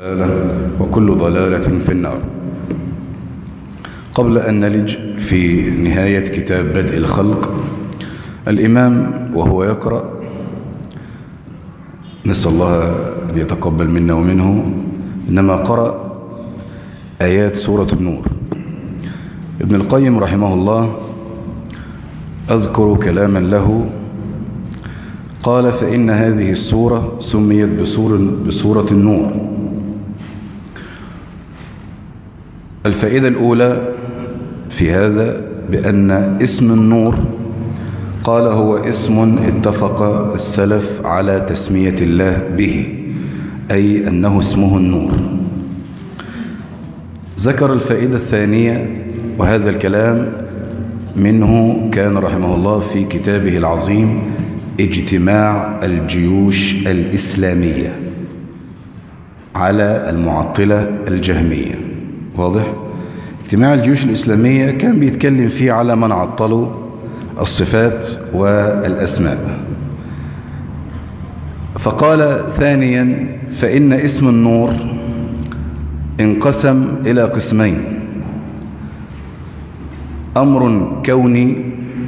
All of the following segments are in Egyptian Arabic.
وكل ضلالة في النار قبل أن نلج في نهاية كتاب بدء الخلق الإمام وهو يقرأ نسأل الله أن يتقبل منا ومنه إنما قرأ آيات سورة النور ابن القيم رحمه الله أذكر كلاما له قال فإن هذه السورة سميت بسورة, بسورة النور الفائدة الأولى في هذا بأن اسم النور قال هو اسم اتفق السلف على تسمية الله به أي أنه اسمه النور ذكر الفائدة الثانية وهذا الكلام منه كان رحمه الله في كتابه العظيم اجتماع الجيوش الإسلامية على المعطلة الجهمية واضح؟ اجتماع الجيوش الإسلامية كان بيتكلم فيه على من عطلوا الصفات والأسماء فقال ثانيا فإن اسم النور انقسم إلى قسمين أمر كوني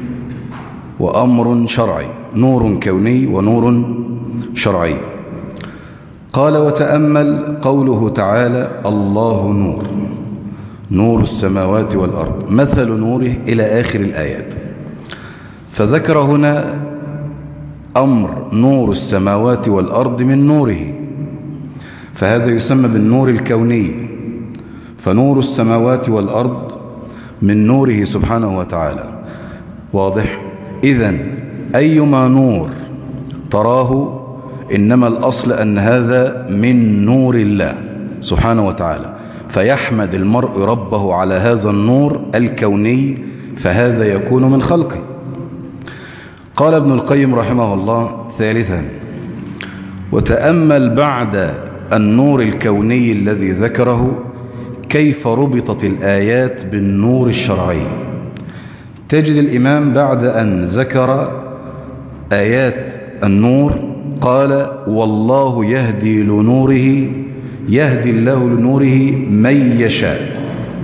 وأمر شرعي نور كوني ونور شرعي قال وتأمل قوله تعالى الله نور نور السماوات والأرض مثل نوره إلى آخر الآيات فذكر هنا أمر نور السماوات والأرض من نوره فهذا يسمى بالنور الكوني فنور السماوات والأرض من نوره سبحانه وتعالى واضح إذا أيما نور تراه إنما الأصل أن هذا من نور الله سبحانه وتعالى فيحمد المرء ربه على هذا النور الكوني فهذا يكون من خلقه قال ابن القيم رحمه الله ثالثا وتأمل بعد النور الكوني الذي ذكره كيف ربطت الآيات بالنور الشرعي تجد الإمام بعد أن ذكر آيات النور قال والله يهدي لنوره يهدي الله لنوره من يشاء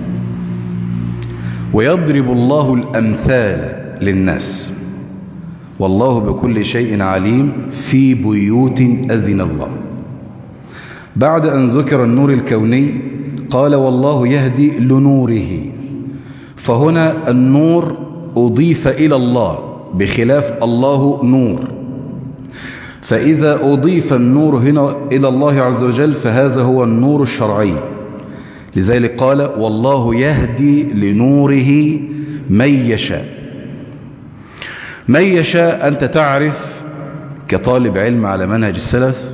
ويضرب الله الأمثال للناس والله بكل شيء عليم في بيوت أذن الله بعد أن ذكر النور الكوني قال والله يهدي لنوره فهنا النور أضيف إلى الله بخلاف الله نور فإذا أضيف النور هنا إلى الله عز وجل فهذا هو النور الشرعي لذلك قال والله يهدي لنوره من يشاء من يشاء أنت تعرف كطالب علم على منهج السلف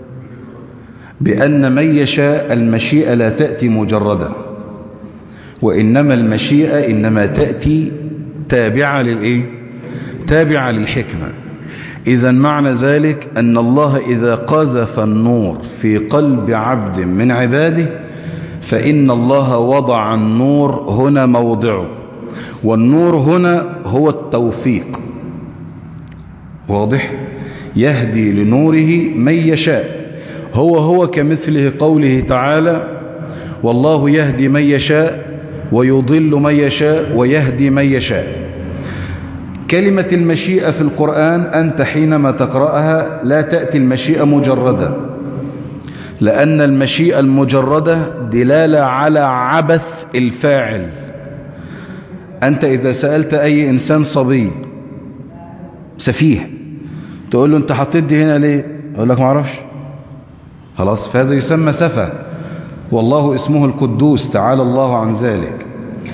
بأن من يشاء المشيئة لا تأتي مجردة وإنما المشيئة إنما تأتي تابعة للإيه؟ تابعة للحكمة إذا معنى ذلك أن الله إذا قذف النور في قلب عبد من عباده فإن الله وضع النور هنا موضعه والنور هنا هو التوفيق واضح يهدي لنوره من يشاء هو هو كمثله قوله تعالى والله يهدي من يشاء ويضل من يشاء ويهدي من يشاء كلمة المشيئة في القرآن أنت حينما تقرأها لا تأتي المشيئة مجردة لأن المشيئة المجردة دلالة على عبث الفاعل أنت إذا سألت أي إنسان صبي سفيه تقول له أنت حطيت دي هنا ليه أقول لك ما أعرفش خلاص فهذا يسمى سفة والله اسمه القدوس تعالى الله عن ذلك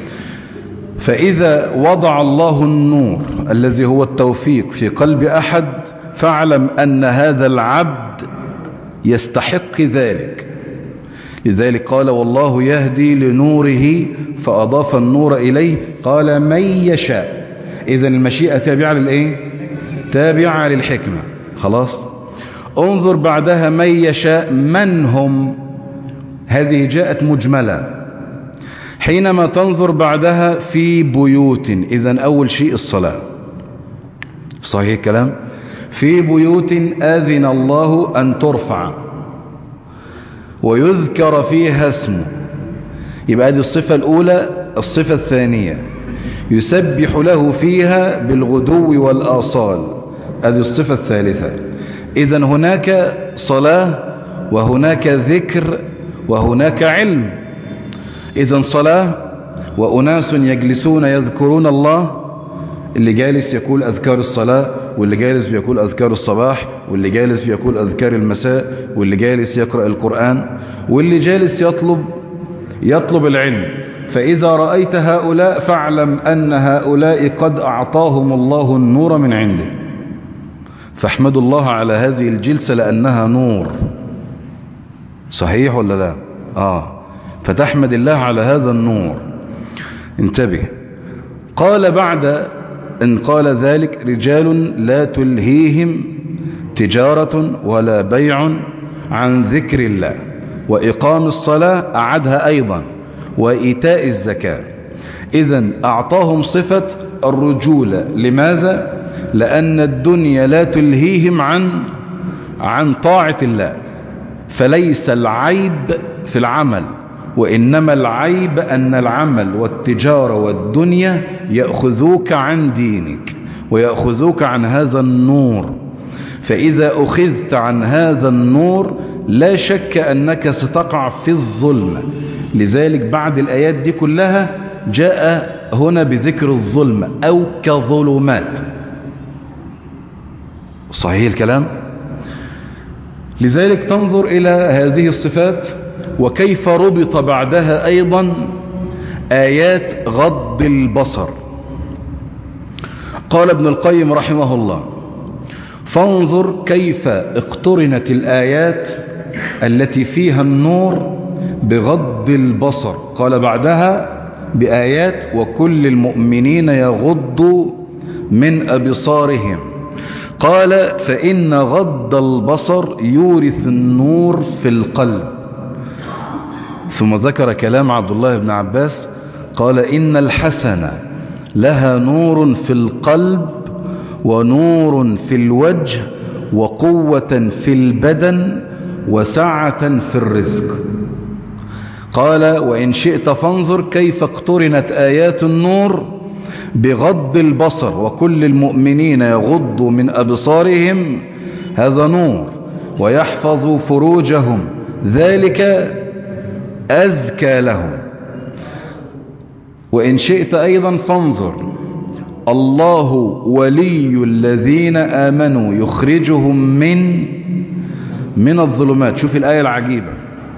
فإذا وضع الله النور الذي هو التوفيق في قلب أحد فاعلم أن هذا العبد يستحق ذلك لذلك قال والله يهدي لنوره فأضاف النور إليه قال من يشاء إذا المشيئة تابعة للإيه؟ تابعة للحكمة خلاص انظر بعدها من يشاء من هم هذه جاءت مجملة حينما تنظر بعدها في بيوت إذا أول شيء الصلاة صحيح الكلام في بيوت آذن الله أن ترفع ويذكر فيها اسمه يبقى هذه الصفة الأولى الصفة الثانية يسبح له فيها بالغدو والآصال هذه الصفة الثالثة إذا هناك صلاة وهناك ذكر وهناك علم إذا صلاة وأناس يجلسون يذكرون الله اللي جالس يقول أذكار الصلاة واللي جالس بيقول أذكار الصباح واللي جالس بيقول أذكار المساء واللي جالس يقرأ القرآن واللي جالس يطلب يطلب العلم فإذا رأيت هؤلاء فاعلم أن هؤلاء قد أعطاهم الله النور من عنده فاحمدوا الله على هذه الجلسة لأنها نور صحيح ولا لا آه فتحمد الله على هذا النور انتبه قال بعد إن قال ذلك رجال لا تلهيهم تجارة ولا بيع عن ذكر الله وإقام الصلاة أعدها أيضا وإيتاء الزكاة إذا أعطاهم صفة الرجولة لماذا؟ لأن الدنيا لا تلهيهم عن عن طاعة الله فليس العيب في العمل وإنما العيب أن العمل والتجارة والدنيا يأخذوك عن دينك ويأخذوك عن هذا النور فإذا أخذت عن هذا النور لا شك أنك ستقع في الظلم لذلك بعد الآيات دي كلها جاء هنا بذكر الظلم أو كظلمات صحيح الكلام لذلك تنظر إلى هذه الصفات وكيف ربط بعدها أيضا آيات غض البصر قال ابن القيم رحمه الله فانظر كيف اقترنت الآيات التي فيها النور بغض البصر قال بعدها بآيات وكل المؤمنين يغضوا من أبصارهم قال فإن غض البصر يورث النور في القلب ثم ذكر كلام عبد الله بن عباس قال إن الحسنة لها نور في القلب ونور في الوجه وقوة في البدن وسعة في الرزق قال وإن شئت فانظر كيف اقترنت آيات النور بغض البصر وكل المؤمنين يغضوا من أبصارهم هذا نور ويحفظوا فروجهم ذلك أزكى لهم وإن شئت أيضا فانظر الله ولي الذين آمنوا يخرجهم من من الظلمات شوف الآية العجيبة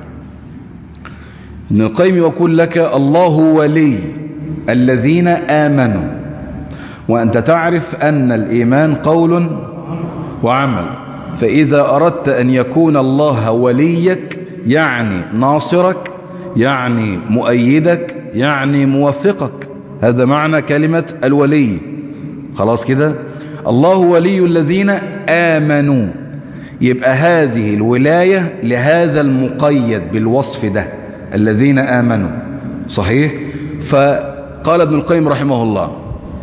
ابن القيم يقول لك الله ولي الذين آمنوا وأنت تعرف أن الإيمان قول وعمل فإذا أردت أن يكون الله وليك يعني ناصرك يعني مؤيدك يعني موفقك هذا معنى كلمة الولي خلاص كده الله ولي الذين آمنوا يبقى هذه الولاية لهذا المقيد بالوصف ده الذين آمنوا صحيح فقال ابن القيم رحمه الله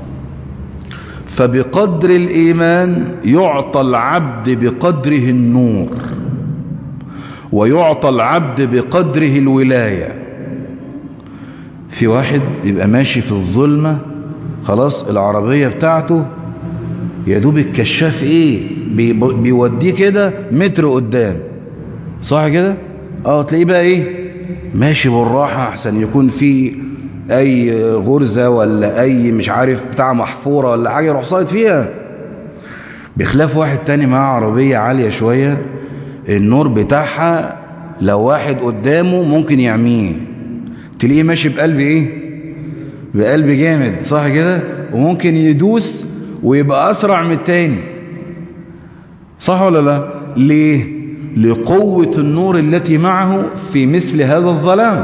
فبقدر الإيمان يعطى العبد بقدره النور ويعطى العبد بقدره الولاية في واحد يبقى ماشي في الظلمة خلاص العربية بتاعته يدوب الكشاف ايه بيوديه كده متر قدام صح كده اه تلاقيه بقى ايه ماشي بالراحة احسن يكون في اي غرزة ولا اي مش عارف بتاع محفورة ولا حاجة يروح صايد فيها بخلاف واحد تاني معاه عربية عالية شوية النور بتاعها لو واحد قدامه ممكن يعميه تلاقيه ماشي بقلب ايه بقلب جامد صح كده وممكن يدوس ويبقى اسرع من التاني صح ولا لا ليه لقوة النور التي معه في مثل هذا الظلام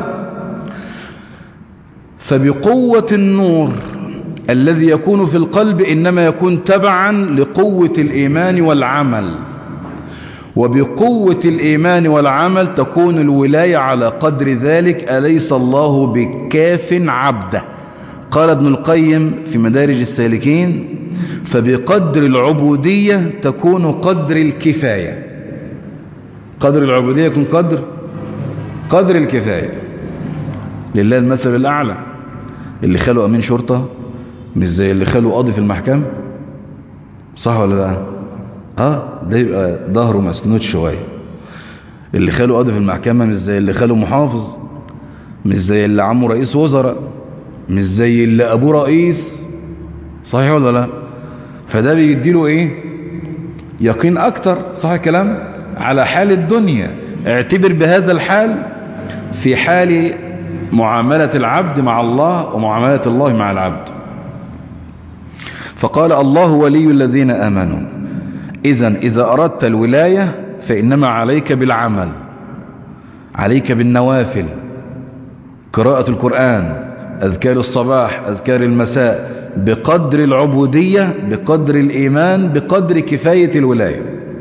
فبقوة النور الذي يكون في القلب إنما يكون تبعا لقوة الإيمان والعمل وبقوة الإيمان والعمل تكون الولاية على قدر ذلك أليس الله بكاف عبده قال ابن القيم في مدارج السالكين فبقدر العبودية تكون قدر الكفاية قدر العبودية يكون قدر قدر الكفاية لله المثل الأعلى اللي خاله أمين شرطة مش زي اللي خاله قاضي في المحكمة صح ولا لا اه ده يبقى ظهره مسنود شوية اللي خاله قاضي في المحكمة مش زي اللي خاله محافظ مش زي اللي عمه رئيس وزراء مش زي اللي أبوه رئيس صحيح ولا لا فده بيديله ايه يقين اكتر صح الكلام على حال الدنيا اعتبر بهذا الحال في حال معاملة العبد مع الله ومعاملة الله مع العبد فقال الله ولي الذين آمنوا إذا إذا أردت الولاية فإنما عليك بالعمل عليك بالنوافل قراءة القرآن أذكار الصباح أذكار المساء بقدر العبودية بقدر الإيمان بقدر كفاية الولاية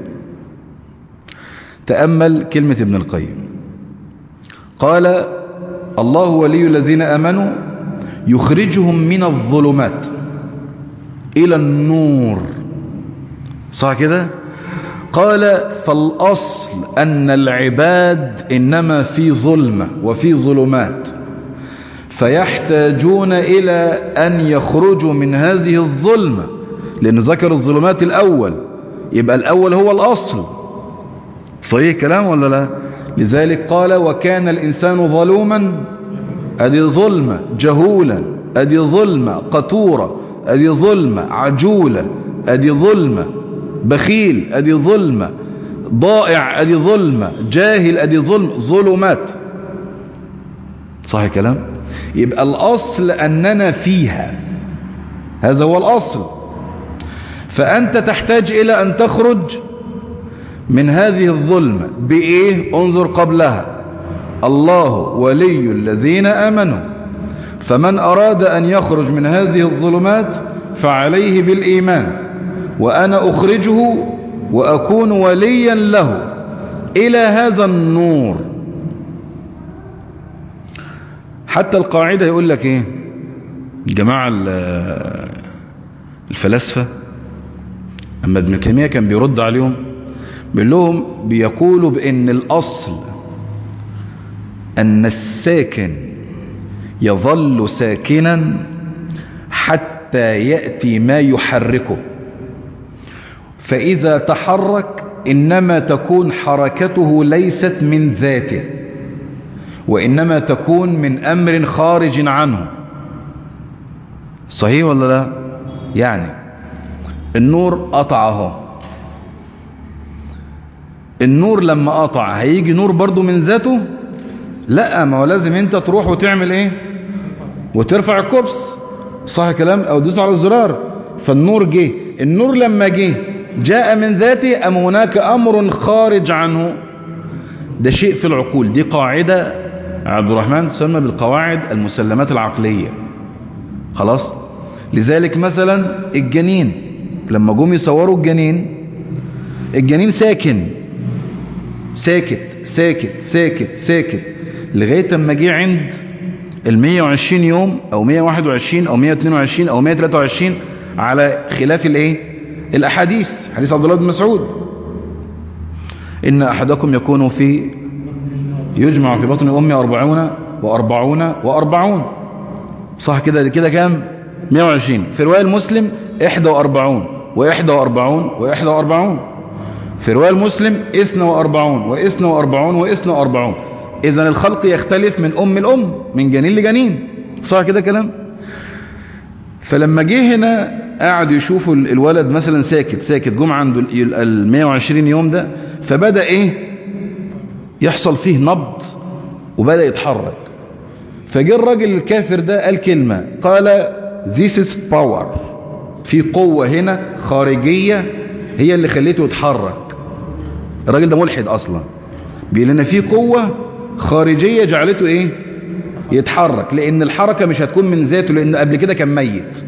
تأمل كلمة ابن القيم قال الله ولي الذين أمنوا يخرجهم من الظلمات إلى النور صح كده قال فالأصل أن العباد إنما في ظلمة وفي ظلمات فيحتاجون إلى أن يخرجوا من هذه الظلمة لأنه ذكر الظلمات الأول يبقى الأول هو الأصل صحيح كلام ولا لا لذلك قال وكان الإنسان ظلوما أدي ظلمة جهولا أدي ظلمة قطورة أدي ظلمة عجولة أدي ظلمة بخيل أدي ظلمة ضائع أدي ظلمة جاهل أدي ظلم ظلمات صحيح كلام يبقى الأصل أننا فيها هذا هو الأصل فأنت تحتاج إلى أن تخرج من هذه الظلمة بإيه انظر قبلها الله ولي الذين آمنوا فمن أراد أن يخرج من هذه الظلمات فعليه بالإيمان وأنا أخرجه وأكون وليا له إلى هذا النور حتى القاعدة يقول لك إيه جماعة الفلاسفة أما ابن تيمية كان بيرد عليهم بيقول لهم بيقولوا بأن الأصل أن الساكن يظل ساكنا حتى يأتي ما يحركه فإذا تحرك إنما تكون حركته ليست من ذاته وإنما تكون من أمر خارج عنه صحيح ولا لا يعني النور قطعه النور لما قطع هيجي نور برضو من ذاته لا ما هو لازم انت تروح وتعمل ايه وترفع الكبس صح كلام او تدوس على الزرار فالنور جه النور لما جه جاء من ذاته ام هناك امر خارج عنه ده شيء في العقول دي قاعدة عبد الرحمن تسمى بالقواعد المسلمات العقلية خلاص لذلك مثلا الجنين لما جم يصوروا الجنين الجنين ساكن ساكت ساكت ساكت ساكت لغاية اما جه عند ال 120 يوم او 121 او 122 او 123 على خلاف الايه الاحاديث حديث عبد الله بن مسعود ان احدكم يكون في يجمع في بطن امي 40 و40 و40 صح كده كده كام 120 في روايه المسلم 41 و41 و41 في رواية المسلم إثنى وأربعون وإثنى وأربعون وإثنى وأربعون إذن الخلق يختلف من أم الأم من جنين لجنين صح كده كلام فلما جه هنا قعد يشوفوا الولد مثلا ساكت ساكت جم عنده ال 120 يوم ده فبدأ إيه يحصل فيه نبض وبدأ يتحرك فجه الراجل الكافر ده قال كلمة قال this is power في قوة هنا خارجية هي اللي خليته يتحرك الراجل ده ملحد اصلا بيقول لنا في قوة خارجية جعلته ايه يتحرك لان الحركة مش هتكون من ذاته لانه قبل كده كان ميت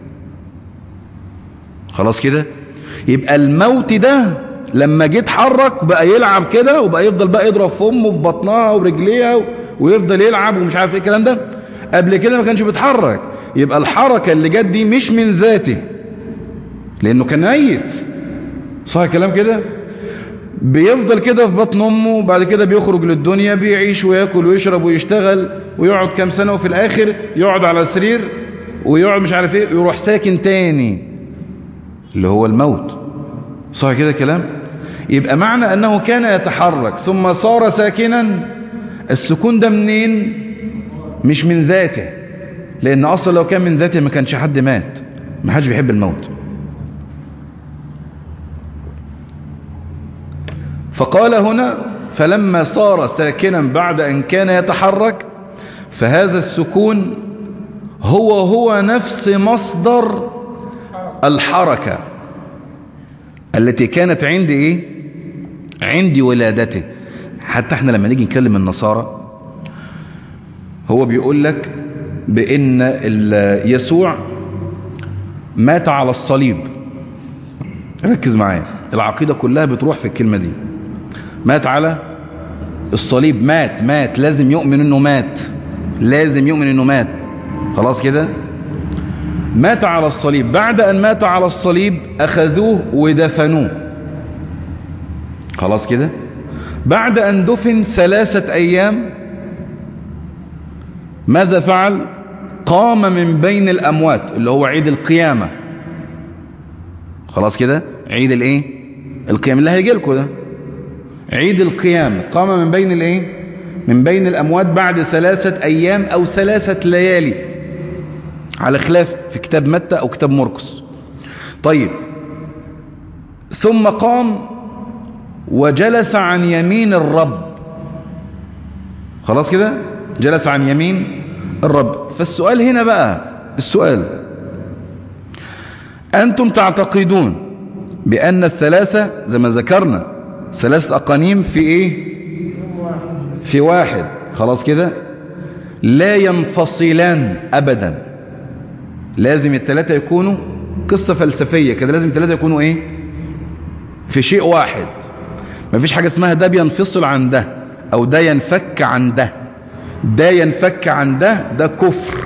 خلاص كده يبقى الموت ده لما جه اتحرك بقى يلعب كده وبقى يفضل بقى يضرب في امه في بطنها ورجليها ويفضل يلعب ومش عارف ايه الكلام ده قبل كده ما كانش بيتحرك يبقى الحركة اللي جت دي مش من ذاته لانه كان ميت صح الكلام كده بيفضل كده في بطن امه وبعد كده بيخرج للدنيا بيعيش وياكل ويشرب ويشتغل ويقعد كام سنة وفي الاخر يقعد على سرير ويقعد مش عارف ايه يروح ساكن تاني اللي هو الموت صح كده كلام يبقى معنى انه كان يتحرك ثم صار ساكنا السكون ده منين مش من ذاته لان اصلا لو كان من ذاته ما كانش حد مات ما حدش بيحب الموت فقال هنا فلما صار ساكنا بعد أن كان يتحرك فهذا السكون هو هو نفس مصدر الحركة التي كانت عند إيه؟ عند ولادته حتى احنا لما نيجي نكلم النصارى هو بيقول لك بأن يسوع مات على الصليب ركز معايا العقيدة كلها بتروح في الكلمة دي مات على الصليب مات مات لازم يؤمن انه مات لازم يؤمن انه مات خلاص كده مات على الصليب بعد ان مات على الصليب اخذوه ودفنوه خلاص كده بعد ان دفن ثلاثة ايام ماذا فعل قام من بين الاموات اللي هو عيد القيامة خلاص كده عيد الايه القيامة اللي هيجي لكم ده عيد القيامة قام من بين الايه من بين الأموات بعد ثلاثة أيام أو ثلاثة ليالي على خلاف في كتاب متى أو كتاب مرقس طيب ثم قام وجلس عن يمين الرب خلاص كده جلس عن يمين الرب فالسؤال هنا بقى السؤال أنتم تعتقدون بأن الثلاثة زي ما ذكرنا ثلاثة أقانيم في إيه في واحد خلاص كده لا ينفصلان أبدا لازم الثلاثة يكونوا قصة فلسفية كده لازم الثلاثة يكونوا إيه في شيء واحد ما فيش حاجة اسمها ده بينفصل عن ده أو ده ينفك عن ده ده ينفك عن ده ده كفر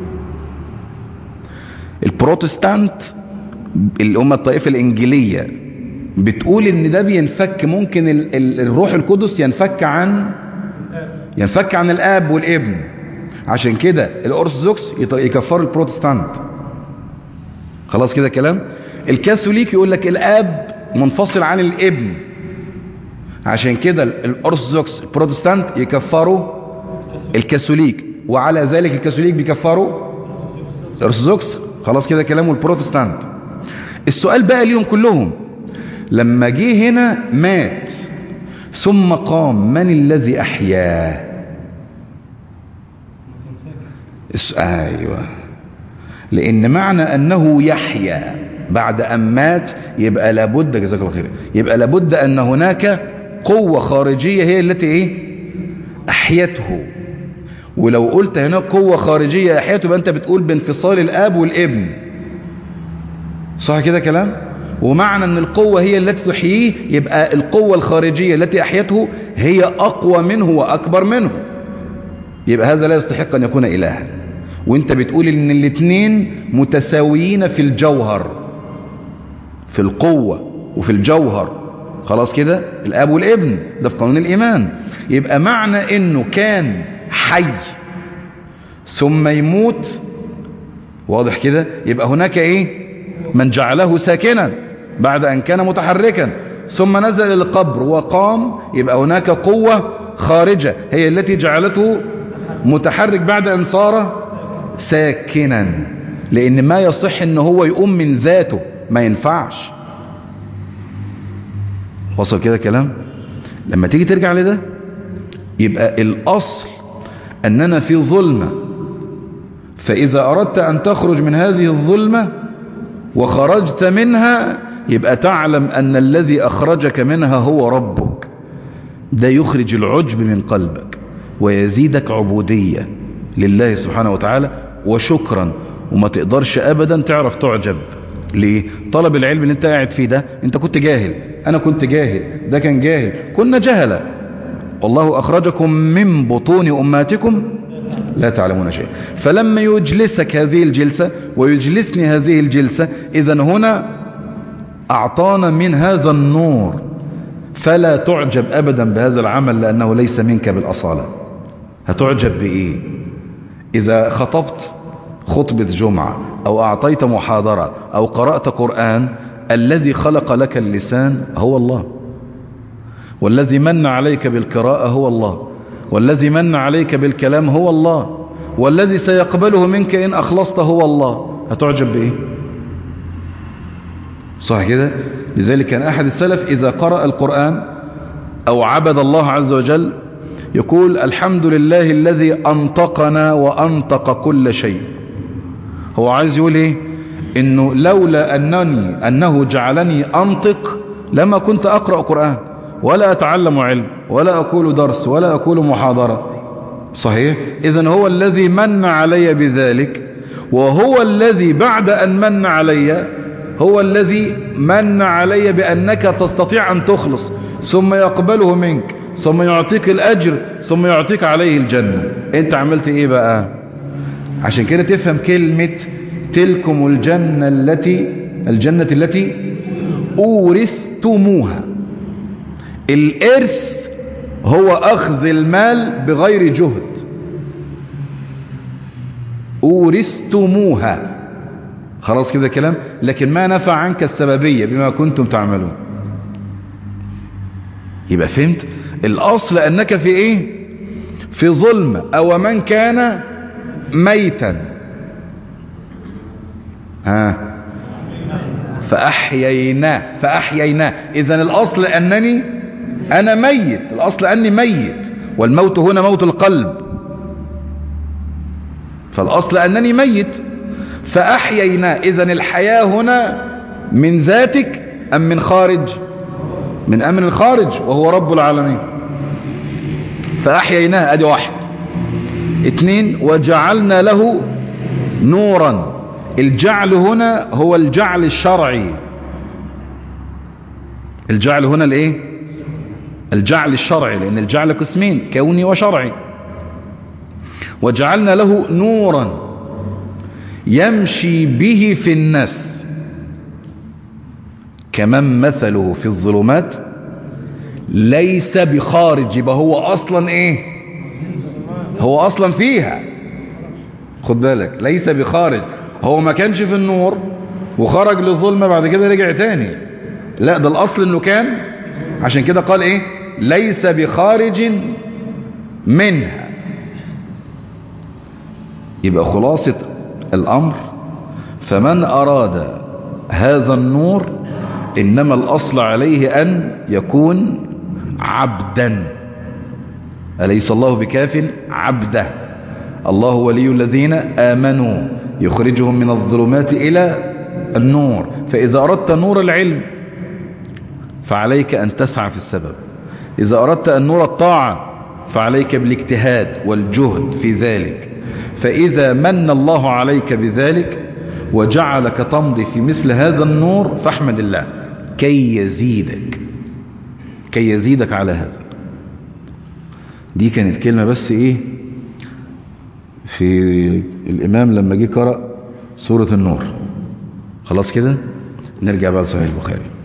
البروتستانت اللي هم الطائفة الإنجيلية بتقول ان ده بينفك ممكن ال ال الروح القدس ينفك عن ينفك عن الاب والابن عشان كده الارثوذكس يكفروا البروتستانت خلاص كده كلام الكاثوليك يقول لك الاب منفصل عن الابن عشان كده الارثوذكس البروتستانت يكفروا الكاثوليك وعلى ذلك الكاثوليك بيكفروا الارثوذكس خلاص كده كلام البروتستانت السؤال بقى ليهم كلهم لما جه هنا مات ثم قام من الذي أحياه ايوه لان معنى انه يحيا بعد ان مات يبقى لابد جزاك الله خير يبقى لابد ان هناك قوة خارجية هي التي ايه احيته ولو قلت هناك قوة خارجية احيته يبقى انت بتقول بانفصال الاب والابن صح كده كلام ومعنى ان القوة هي التي تحييه يبقى القوة الخارجية التي احيته هي اقوى منه واكبر منه يبقى هذا لا يستحق ان يكون الها وانت بتقول ان الاثنين متساويين في الجوهر في القوة وفي الجوهر خلاص كده الاب والابن ده في قانون الايمان يبقى معنى انه كان حي ثم يموت واضح كده يبقى هناك ايه من جعله ساكنا بعد ان كان متحركا ثم نزل القبر وقام يبقى هناك قوة خارجة هي التي جعلته متحرك بعد ان صار ساكنا لان ما يصح ان هو يقوم من ذاته ما ينفعش وصل كده كلام لما تيجي ترجع لده يبقى الاصل اننا في ظلمة فاذا اردت ان تخرج من هذه الظلمة وخرجت منها يبقى تعلم ان الذي اخرجك منها هو ربك ده يخرج العجب من قلبك ويزيدك عبودية لله سبحانه وتعالى وشكرا وما تقدرش ابدا تعرف تعجب ليه طلب العلم اللي انت قاعد فيه ده انت كنت جاهل انا كنت جاهل ده كان جاهل كنا جهلة والله اخرجكم من بطون اماتكم لا تعلمون شيء فلما يجلسك هذه الجلسة ويجلسني هذه الجلسة اذا هنا اعطانا من هذا النور فلا تعجب أبدا بهذا العمل لأنه ليس منك بالأصالة هتعجب بإيه إذا خطبت خطبة جمعة أو أعطيت محاضرة أو قرأت قرآن الذي خلق لك اللسان هو الله والذي من عليك بالقراءة هو الله والذي من عليك بالكلام هو الله والذي سيقبله منك إن أخلصت هو الله هتعجب بإيه صح كده لذلك كان أحد السلف إذا قرأ القرآن أو عبد الله عز وجل يقول الحمد لله الذي أنطقنا وأنطق كل شيء هو عايز يقول إيه إنه لولا أنني أنه جعلني أنطق لما كنت أقرأ قرآن ولا أتعلم علم ولا أقول درس ولا أقول محاضرة صحيح إذن هو الذي من علي بذلك وهو الذي بعد أن من علي هو الذي من علي بأنك تستطيع أن تخلص ثم يقبله منك ثم يعطيك الأجر ثم يعطيك عليه الجنة أنت عملت إيه بقى عشان كده تفهم كلمة تلكم الجنة التي الجنة التي أورثتموها الإرث هو أخذ المال بغير جهد أورثتموها خلاص كده كلام لكن ما نفع عنك السببية بما كنتم تعملون يبقى فهمت الأصل أنك في إيه في ظلم أو من كان ميتا ها فأحييناه فأحييناه إذن الأصل أنني أنا ميت الأصل أني ميت والموت هنا موت القلب فالأصل أنني ميت فأحييناه إذن الحياة هنا من ذاتك أم من خارج من أمن الخارج وهو رب العالمين فأحييناه أدي واحد اثنين وجعلنا له نورا الجعل هنا هو الجعل الشرعي الجعل هنا الايه الجعل الشرعي لان الجعل قسمين كوني وشرعي وجعلنا له نورا يمشي به في الناس كمن مثله في الظلمات ليس بخارج يبقى هو اصلا ايه هو اصلا فيها خد بالك ليس بخارج هو ما كانش في النور وخرج لظلمة بعد كده رجع تاني لا ده الاصل انه كان عشان كده قال ايه ليس بخارج منها يبقى خلاصة الامر فمن اراد هذا النور انما الاصل عليه ان يكون عبدا أليس الله بكاف عبده الله ولي الذين آمنوا يخرجهم من الظلمات إلى النور فإذا أردت نور العلم فعليك أن تسعى في السبب إذا أردت أن نور الطاعة فعليك بالاجتهاد والجهد في ذلك فإذا من الله عليك بذلك وجعلك تمضي في مثل هذا النور فاحمد الله كي يزيدك كي يزيدك على هذا دي كانت كلمة بس ايه في الامام لما جه قرأ سورة النور خلاص كده نرجع بقى لصحيح البخاري